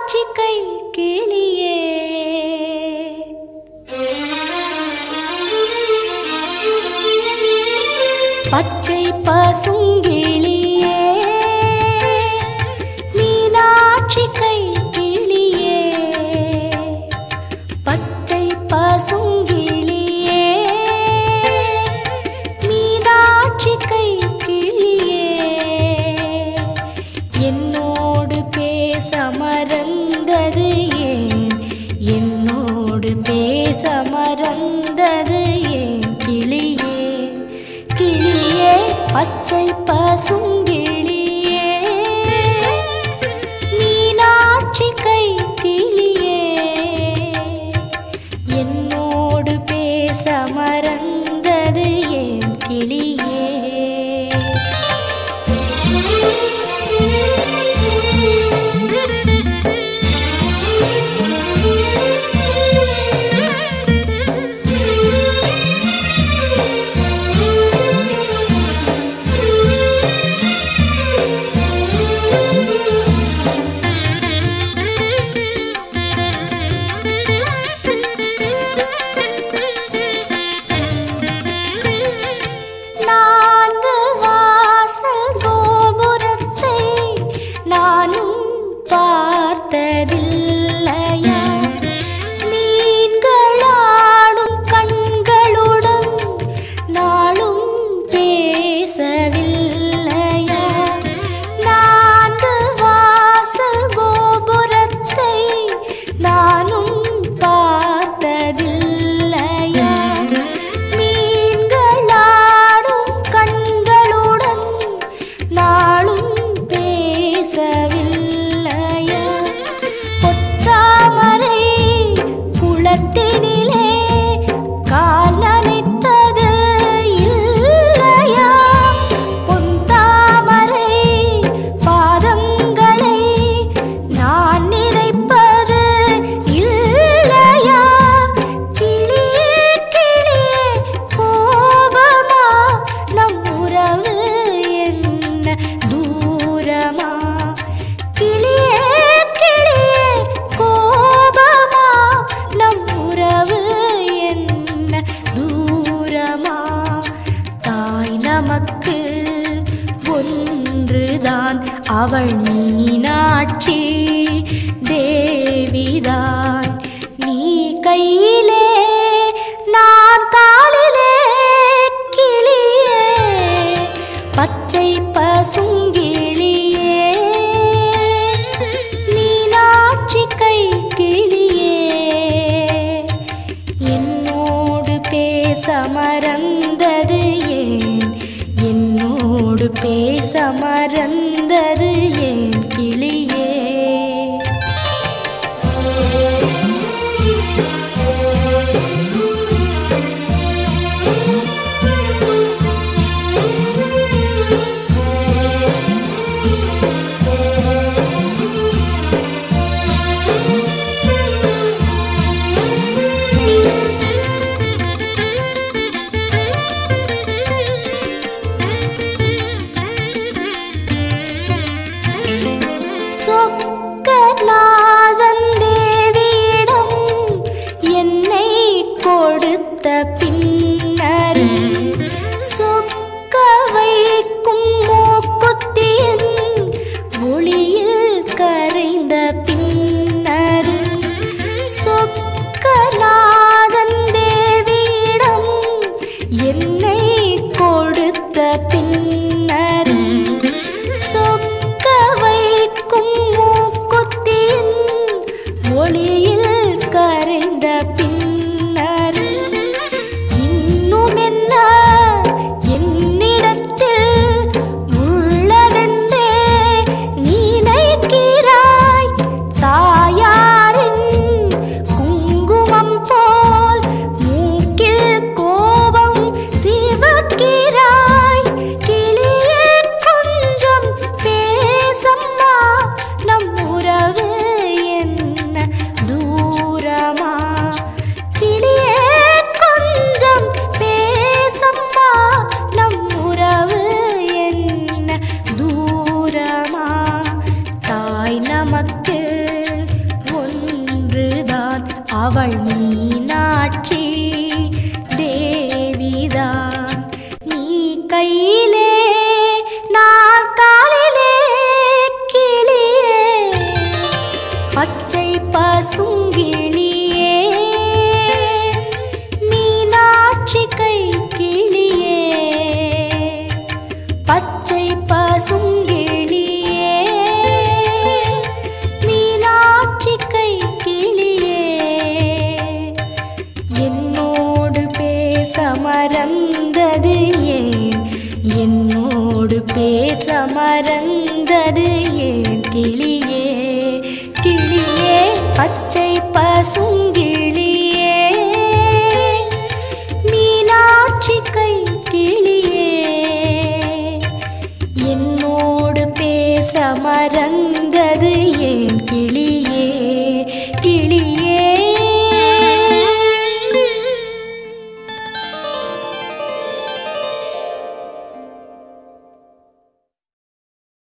மீனாட்சி கை கிளியே பச்சை பசுங்கிளியே மீனாட்சி கை கிளியே பச்சை பசுங்கிளியே மீனாட்சி கை கிளியே என்னோடு பேச மறந்தது ஏன் என்னோடு பேச மறந்தது ஏன் கிளியே கிளியே பச்சை பசுங்கிளியே மீனாட்சி கை கிளியே என்னோடு பேச மறந்தது ஏன் கிளியே நான்கு வாசல் கோபுரத்தை நானும் பார்த்ததில்லையா மீன்களாடும் கண்களுடன் நாளும் பேசவில்லையா நான்கு வாசல் கோபுரத்தை நானும் பார்த்ததில்லையா மீன்களாடும் கண்களுடன் நாளும் பேசவில்லையா பொற்றாமரை குளத்தினிலே கால் நனைத்தது இல்லையா பொன்தாமரை பாதங்களை நான் நினைப்பது இல்லையா கிளியே கிளியே கோபமா நம் உறவு என்ன தூரமா கிளியே கிளியே கோபமா நம் உறவு என்ன தூரமா தாய் நமக்கு ஒன்றுதான் அவள் மீனாட்சி தேவிதான் நீ கையிலே நான் காலிலே கிளியே பச்சை பசுங்கிளியே மீனாட்சி கை கிளியே என்னோடு பேச மறந்தது ஏன் என்னோடு பேச மறந்தது ஏன் கிளியே சொக்கநாதன் தேவியிடம் என்னை கொடுத்த பின்னரும் சொக்க வைக்கும் மூக்குத்தியின் ஒளியில் கரைந்த பின்னரும் சொக்கநாதன் தேவியிடம் என்னை கொடுத்த பின்னரும் சொக்க வைக்கும் மூக்குத்தியின் அவள் மீனாட்சி தேவிதான் நீ கையிலே நான் காலிலே கிளியே பச்சை பசுங்கிளியே மீனாட்சி கை கிளியே பச்சை பசுங்கிளியே மீனாட்சி கை கிளியே என்னோடு பேச மறந்தது ஏன் என்னோடு பேச மறந்தது ஏன் கிளியே கிளியே பச்சை பசுங்கிளியே மீனாட்சி கை கிளியே என்னோடு பேச மறந்தது ஏன் கிளியே